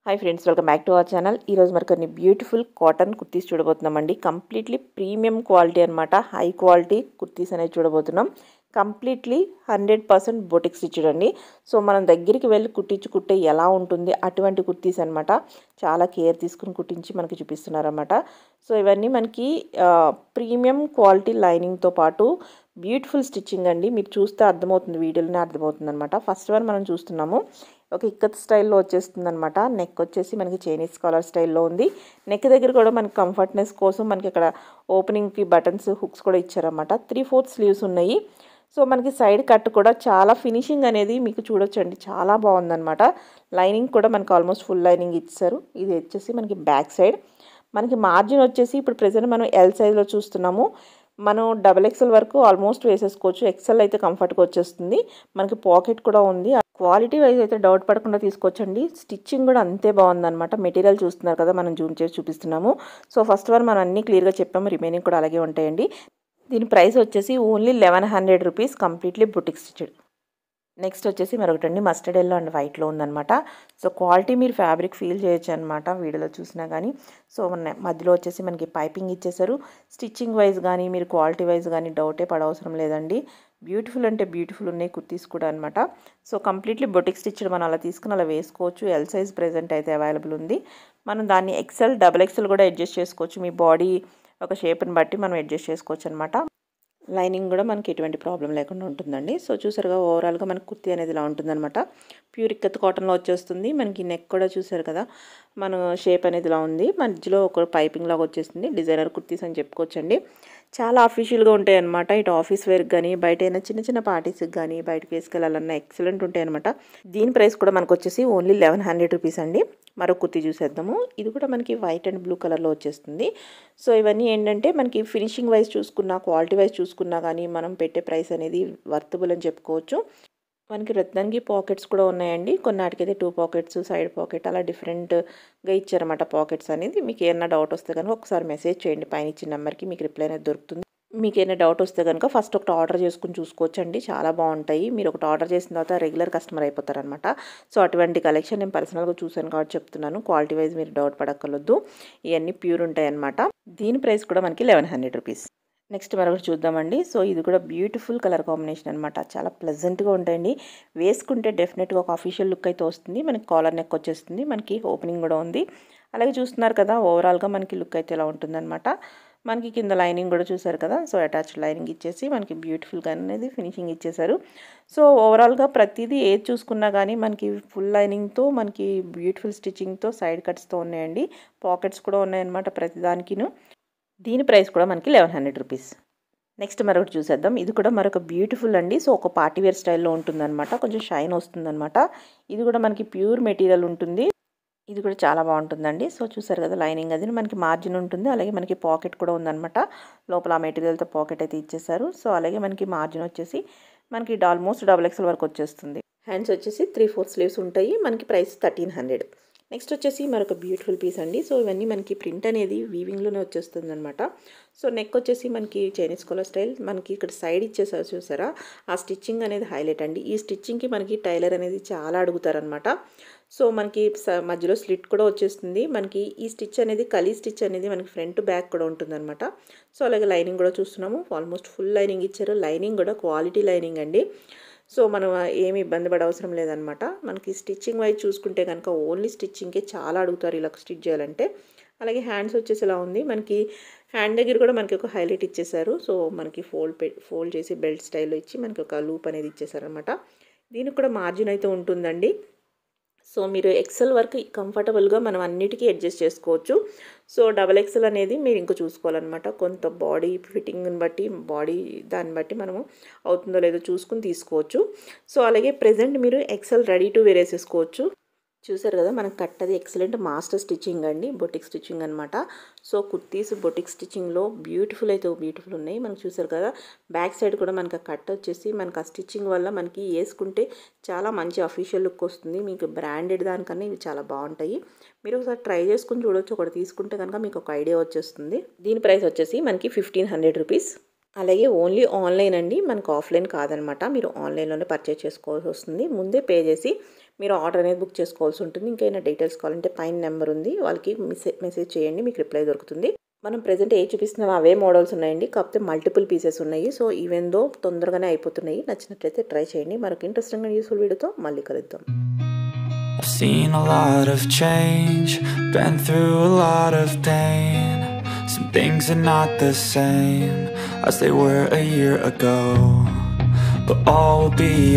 Hi friends welcome back to our channel ఈరోజు మరి కొన్ని బ్యూటిఫుల్ కాటన్ కుర్తీస్ చూడబోతున్నామండి కంప్లీట్లీ ప్రీమియం క్వాలిటీ అనమాట హై క్వాలిటీ కుర్తీస్ అనేది చూడబోతున్నాం completely hundred percent boutique stitched అండి సో మనం దగ్గరికి వెళ్ళి కుట్టించుకుంటే ఎలా ఉంటుంది అటువంటి కుర్తీస్ అనమాట చాలా కేర్ తీసుకుని కుట్టించి మనకి చూపిస్తున్నారన్నమాట సో ఇవన్నీ మనకి ప్రీమియం క్వాలిటీ లైనింగ్తో పాటు బ్యూటిఫుల్ స్టిచ్చింగ్ అండి మీరు చూస్తే అర్థమవుతుంది వీడియోలోనే అర్థమవుతుంది అనమాట ఫస్ట్ వన్ మనం చూస్తున్నాము ఒక ఇక్కత్ స్టైల్లో వచ్చేస్తుంది అనమాట నెక్ వచ్చేసి మనకి చైనీస్ కాలర్ స్టైల్లో ఉంది నెక్ దగ్గర కూడా మనకి కంఫర్ట్నెస్ కోసం మనకి ఇక్కడ ఓపెనింగ్కి బటన్స్ హుక్స్ కూడా ఇచ్చారన్నమాట త్రీ ఫోర్త్ స్లీవ్స్ ఉన్నాయి సో మనకి సైడ్ కట్ కూడా చాలా ఫినిషింగ్ అనేది మీకు చూడొచ్చండి చాలా బాగుందన్నమాట లైనింగ్ కూడా మనకి ఆల్మోస్ట్ ఫుల్ లైనింగ్ ఇచ్చారు ఇది వచ్చేసి మనకి బ్యాక్ సైడ్ మనకి మార్జిన్ వచ్చేసి ఇప్పుడు ప్రజెంట్ మనం ఎల్ సైజ్లో చూస్తున్నాము మనం డబల్ ఎక్సెల్ వరకు ఆల్మోస్ట్ వేసేసుకోవచ్చు ఎక్సెల్ అయితే కంఫర్ట్గా వచ్చేస్తుంది మనకి పాకెట్ కూడా ఉంది క్వాలిటీ వైజ్ అయితే డౌట్ పడకుండా తీసుకోవచ్చండి స్టిచ్చింగ్ కూడా అంతే బాగుందన్నమాట మెటీరియల్ చూస్తున్నారు కదా మనం జూమ్ చేసి చూపిస్తున్నాము సో ఫస్ట్ వన్ మనం అన్నీ క్లియర్గా చెప్పాము రిమైనింగ్ కూడా అలాగే ఉంటాయండి దీని ప్రైస్ వచ్చేసి only eleven hundred rupees completely boutique stitched next వచ్చేసి మరొకటండి మస్టర్డ్ ఎల్లో అండ్ వైట్లో ఉందన్నమాట సో క్వాలిటీ మీరు ఫ్యాబ్రిక్ ఫీల్ చేయొచ్చు అనమాట వీడియోలో చూసినా కానీ సో మన మధ్యలో వచ్చేసి మనకి పైపింగ్ ఇచ్చేసారు స్టిచ్చింగ్ వైజ్ కానీ మీరు క్వాలిటీ వైజ్ కానీ డౌటే పడవసరం లేదండి బ్యూటిఫుల్ అంటే బ్యూటిఫుల్ ఉన్నాయి కుర్తీస్ కూడా అనమాట సో కంప్లీట్లీ బొటిక్ స్టిచ్డ్ మనం అలా తీసుకుని అలా వేసుకోవచ్చు ఎల్ సైజ్ ప్రెజెంట్ అయితే అవైలబుల్ ఉంది మనం దాన్ని ఎక్సెల్ డబల్ ఎక్సెల్ కూడా అడ్జస్ట్ చేసుకోవచ్చు మీ బాడీ ఒక షేప్ని బట్టి మనం అడ్జస్ట్ చేసుకోవచ్చు అనమాట లైనింగ్ కూడా మనకి ఎటువంటి ప్రాబ్లం లేకుండా ఉంటుందండి సో చూసారుగా ఓవరాల్గా మనకి కుర్తీ అనేది ఇలా ఉంటుందన్నమాట ప్యూర్ ఇక్కత్ కాటన్లో వచ్చేస్తుంది మనకి నెక్ కూడా చూసారు కదా మన షేప్ అనేది ఇలా ఉంది మధ్యలో ఒక పైపింగ్ లాగా వచ్చేస్తుంది డిజైనర్ కుర్తీస్ అని చెప్పుకోవచ్చండి చాలా అఫీషియల్గా ఉంటాయి అనమాట ఇటు ఆఫీస్ వేర్కి కానీ బయట అయినా చిన్న చిన్న పార్టీస్కి కానీ బయటకు వేసుకెళ్ళాలన్నా ఎక్సలెంట్ ఉంటాయి అనమాట దీని ప్రైస్ కూడా మనకు వచ్చేసి ఓన్లీ లెవెన్ హండ్రెడ్ రూపీస్ అండి మరో కుర్తీ చూసేద్దాము ఇది కూడా మనకి వైట్ అండ్ బ్లూ కలర్లో వచ్చేస్తుంది సో ఇవన్నీ ఏంటంటే మనకి ఫినిషింగ్ వైజ్ చూసుకున్నా క్వాలిటీ వైజ్ చూసుకున్నా కానీ మనం పెట్టే ప్రైస్ అనేది వర్తబుల్ అని చెప్పుకోవచ్చు మనకి రత్నానికి పాకెట్స్ కూడా ఉన్నాయండి కొన్నాటికైతే టూ పాకెట్స్ సైడ్ పాకెట్ అలా డిఫరెంట్గా ఇచ్చారన్నమాట పాకెట్స్ అనేది మీకు ఏమైనా డౌట్ వస్తే కనుక ఒకసారి మెసేజ్ చేయండి పైన ఇచ్చిన నెంబర్కి మీకు రిప్లై అనేది దొరుకుతుంది మీకు ఏమైనా డౌట్ వస్తే కనుక ఫస్ట్ ఒకటి ఆర్డర్ చేసుకుని చూసుకోవచ్చండి చాలా బాగుంటాయి మీరు ఒకటి ఆర్డర్ చేసిన తర్వాత రెగ్యులర్ కస్టమర్ అయిపోతారనమాట సో అటువంటి కలెక్షన్ నేను పర్సనల్గా చూసాను కాబట్టి చెప్తున్నాను క్వాలిటీ వైజ్ మీరు డౌట్ పడక్కర్లొద్దు ఇవన్నీ ప్యూర్ ఉంటాయి అనమాట దీని ప్రైస్ కూడా మనకి లెవెన్ హండ్రెడ్ రూపీస్ నెక్స్ట్ మరొకటి చూద్దామండి సో ఇది కూడా బ్యూటిఫుల్ కలర్ కాంబినేషన్ అనమాట చాలా ప్లెజెంట్గా ఉంటాయండి వేసుకుంటే డెఫినెట్గా ఒక అఫీషియల్ లుక్ అయితే వస్తుంది మనకి కాలర్ నెక్ వచ్చేస్తుంది మనకి ఓపెనింగ్ కూడా ఉంది అలాగే చూస్తున్నారు కదా ఓవరాల్గా మనకి లుక్ అయితే ఇలా ఉంటుందన్నమాట మనకి కింద లైనింగ్ కూడా చూసారు కదా సో అటాచ్డ్ లైనింగ్ ఇచ్చేసి మనకి బ్యూటిఫుల్గా అనేది ఫినిషింగ్ ఇచ్చేసారు సో ఓవరాల్గా ప్రతిదీ ఏది చూసుకున్నా కానీ మనకి ఫుల్ లైనింగ్తో మనకి బ్యూటిఫుల్ స్టిచ్చింగ్తో సైడ్ కట్స్తో ఉన్నాయండి పాకెట్స్ కూడా ఉన్నాయన్నమాట ప్రతిదానికిను దీని ప్రైస్ కూడా మనకి లెవెన్ హండ్రెడ్ రూపీస్ నెక్స్ట్ మరొకటి చూసేద్దాం ఇది కూడా మరొక బ్యూటిఫుల్ అండి సో ఒక పార్టీ వేర్ స్టైల్లో ఉంటుందన్నమాట కొంచెం షైన్ వస్తుందన్నమాట ఇది కూడా మనకి ప్యూర్ మెటీరియల్ ఉంటుంది ఇది కూడా చాలా బాగుంటుందండి సో చూసారు కదా లైనింగ్ అది మనకి మార్జిన్ ఉంటుంది అలాగే మనకి పాకెట్ కూడా ఉందన్నమాట లోపల ఆ మెటీరియల్తో పాకెట్ అయితే ఇచ్చేసారు సో అలాగే మనకి మార్జిన్ వచ్చేసి మనకి ఆల్మోస్ట్ డబుల్ ఎక్స్ఎల్ వరకు వచ్చేస్తుంది హ్యాండ్స్ వచ్చేసి త్రీ ఫోర్ స్లీవ్స్ ఉంటాయి మనకి ప్రైస్ థర్టీన్ హండ్రెడ్ నెక్స్ట్ వచ్చేసి మరొక బ్యూటిఫుల్ పీస్ అండి సో ఇవన్నీ మనకి ప్రింట్ అనేది వీవింగ్లోనే వచ్చేస్తుంది అనమాట సో నెక్ వచ్చేసి మనకి చైనీస్ కలర్ స్టైల్ మనకి ఇక్కడ సైడ్ ఇచ్చేసారు చూసారా ఆ స్టిచ్చింగ్ అనేది హైలైట్ అండి ఈ స్టిచ్చింగ్కి మనకి టైలర్ అనేది చాలా అడుగుతారనమాట సో మనకి మధ్యలో స్లిట్ కూడా వచ్చేస్తుంది మనకి ఈ స్టిచ్ అనేది కలీ స్టిచ్ అనేది మనకి ఫ్రంట్ బ్యాక్ కూడా ఉంటుందన్నమాట సో అలాగే లైనింగ్ కూడా చూస్తున్నాము ఆల్మోస్ట్ ఫుల్ లైనింగ్ ఇచ్చారు లైనింగ్ కూడా క్వాలిటీ లైనింగ్ అండి సో మనం ఏమి ఇబ్బంది పడ అవసరం లేదనమాట మనకి స్టిచ్చింగ్ వైజ్ చూసుకుంటే కనుక ఓన్లీ స్టిచ్చింగ్కే చాలా అడుగుతారు ఇలా స్టిచ్ చేయాలంటే అలాగే హ్యాండ్స్ వచ్చేసి ఇలా ఉంది మనకి హ్యాండ్ దగ్గర కూడా మనకి ఒక హైలైట్ ఇచ్చేసారు సో మనకి ఫోల్డ్ పె ఫోల్డ్ చేసి బెల్ట్ స్టైల్లో ఇచ్చి మనకి ఒక లూప్ అనేది ఇచ్చేసారనమాట దీనికి కూడా మార్జిన్ అయితే ఉంటుందండి సో మీరు ఎక్సెల్ వరకు కంఫర్టబుల్గా మనం అన్నిటికీ అడ్జస్ట్ చేసుకోవచ్చు సో డబల్ ఎక్సెల్ అనేది మీరు ఇంకా చూసుకోవాలన్నమాట కొంత బాడీ ఫిట్టింగ్ని బట్టి బాడీ దాన్ని బట్టి మనము అవుతుందో లేదో చూసుకుని తీసుకోవచ్చు సో అలాగే ప్రజెంట్ మీరు ఎక్సెల్ రెడీ టు వేరేసేసుకోవచ్చు చూసారు కదా మనకు కట్టది ఎక్సలెంట్ మాస్టర్ స్టిచ్చింగ్ అండి బొటిక్ స్టిచ్చింగ్ అనమాట సో కుర్తీస్ బొటిక్ స్టిచ్చింగ్లో బ్యూటిఫుల్ అయితే బ్యూటిఫుల్ ఉన్నాయి మనకు చూసారు కదా బ్యాక్ సైడ్ కూడా మనకు కట్ వచ్చేసి మనకు ఆ స్టిచ్చింగ్ వల్ల మనకి వేసుకుంటే చాలా మంచి అఫీషియల్ లుక్ వస్తుంది మీకు బ్రాండెడ్ దానికన్నా ఇవి చాలా బాగుంటాయి మీరు ఒకసారి ట్రై చేసుకుని చూడొచ్చు ఒకటి తీసుకుంటే కనుక మీకు ఒక ఐడియా వచ్చేస్తుంది దీని ప్రైస్ వచ్చేసి మనకి ఫిఫ్టీన్ హండ్రెడ్ రూపీస్ అలాగే ఓన్లీ ఆన్లైన్ అండి మనకు ఆఫ్లైన్ కాదనమాట మీరు ఆన్లైన్లోనే పర్చేస్ చేసుకోవాల్సి వస్తుంది ముందే పే చేసి మీరు ఆర్డర్ అనేది బుక్ చేసుకోవాల్సి ఉంటుంది ఇంకైనా డీటెయిల్స్ కావాలంటే పైన నెంబర్ ఉంది వాళ్ళకి మెసేజ్ మెసేజ్ చేయండి మీకు రిప్లై దొరుకుతుంది మనం ప్రజెంట్ ఏ చూపిస్తున్నాం అవే మోడల్స్ ఉన్నాయండి కాకపోతే మల్టిపుల్ పీసెస్ ఉన్నాయి సో ఈవెన్ దో తొందరగానే అయిపోతున్నాయి నచ్చినట్లయితే ట్రై చేయండి మరొక ఇంట్రెస్టింగ్ యూస్ఫుల్ వీడియోతో మళ్ళీ కలుద్దాం I've seen a lot of change, been through a lot of pain. Some things are not the same as they were a year ago, but all will be